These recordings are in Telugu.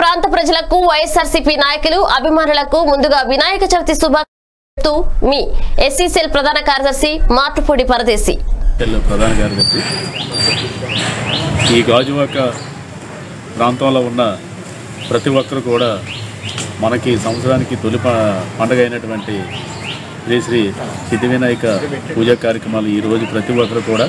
ప్రాంత ప్రజలకు వైఎస్ఆర్సీపీ నాయకులు అభిమానులకు ముందుగా వినాయక చవితి శుభాకాంక్షలు మీ ఎస్సీ సెల్ ప్రధాన కార్యదర్శి మాటుపూడి పరదేశి ఎల్ ప్రధాన కార్యదర్శి ఈ గాజువాక ప్రాంతంలో ఉన్న ప్రతి ఒక్కరు కూడా మనకి సంవత్సరానికి తొలి ప- పండగ అయినటువంటి శ్రీ శ్రీ సిద్ధి వినాయక పూజా కార్యక్రమాలు ఈరోజు ప్రతి ఒక్కరు కూడా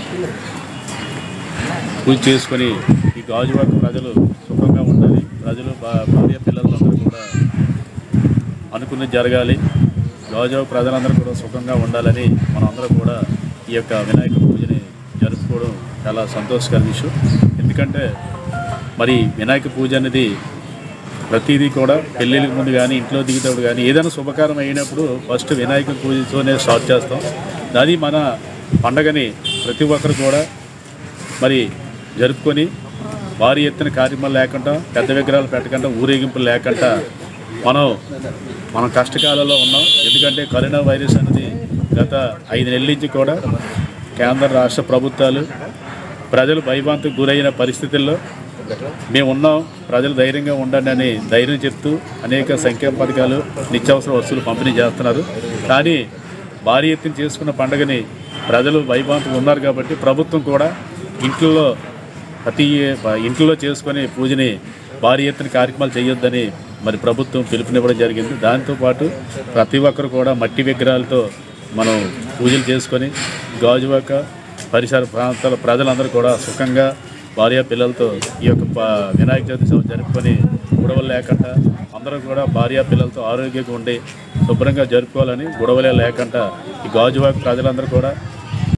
పూజ చేసుకొని ఈ గాజువాక ప్రజలు సుఖంగా ఉండాలి ప్రజలు భా- భార్య పిల్లలందరూ కూడా అనుకున్నది జరగాలి గాజువాక ప్రజలందరూ కూడా సుఖంగా ఉండాలని మనందరం కూడా ఈ యొక్క వినాయక పూజని జరుపుకోవడం చాలా సంతోషకర విషయం ఎందుకంటే మరి వినాయక పూజ అనేది ప్రతిదీ కూడా పెళ్ళిళ్ళకి ముందు కానీ ఇంట్లో దిగేటప్పుడు కానీ ఏదైనా శుభకారం అయినప్పుడు ఫస్ట్ వినాయక పూజతోనే స్టార్ట్ చేస్తాం అది మన పండగని ప్రతి ఒక్కరు కూడా మరి జరుపుకొని భారీ ఎత్తున కార్యక్రమాలు లేకుండా పెద్ద విగ్రహాలు పెట్టకుండా ఊరేగింపులు లేకుండా మనం మనం కష్టకాలంలో ఉన్నాం ఎందుకంటే కరోనా వైరస్ అనేది గత ఐదు నెలల నుంచి కూడా కేంద్ర రాష్ట్ర ప్రభుత్వాలు ప్రజలు భయభాంతికి గురైన పరిస్థితుల్లో మేము ఉన్నాం ప్రజలు ధైర్యంగా ఉండండి అని ధైర్యం చెప్తూ అనేక సంక్షేమ పథకాలు నిత్యావసర వస్తువులు పంపిణీ చేస్తున్నారు కానీ భారీ ఎత్తున చేసుకున్న పండుగని ప్రజలు భయభాంతికి ఉన్నారు కాబట్టి ప్రభుత్వం కూడా ఇంట్లో ప్రతి ఇంట్లో చేసుకొని పూజని భారీ ఎత్తున కార్యక్రమాలు చేయొద్దని మరి ప్రభుత్వం పిలుపునివ్వడం జరిగింది దాంతోపాటు ప్రతి ఒక్కరు కూడా మట్టి విగ్రహాలతో మనం పూజలు చేసుకొని గాజువాక పరిసర ప్రాంతాల ప్రజలందరూ కూడా సుఖంగా భార్య పిల్లలతో ఈ యొక్క ప- వినాయక చవితి సభ జరుపుకొని గొడవలు లేకుండా అందరూ కూడా భార్య పిల్లలతో ఆరోగ్యంగా ఉండి శుభ్రంగా జరుపుకోవాలని గొడవలే లేకుండా ఈ గాజువాక ప్రజలందరూ కూడా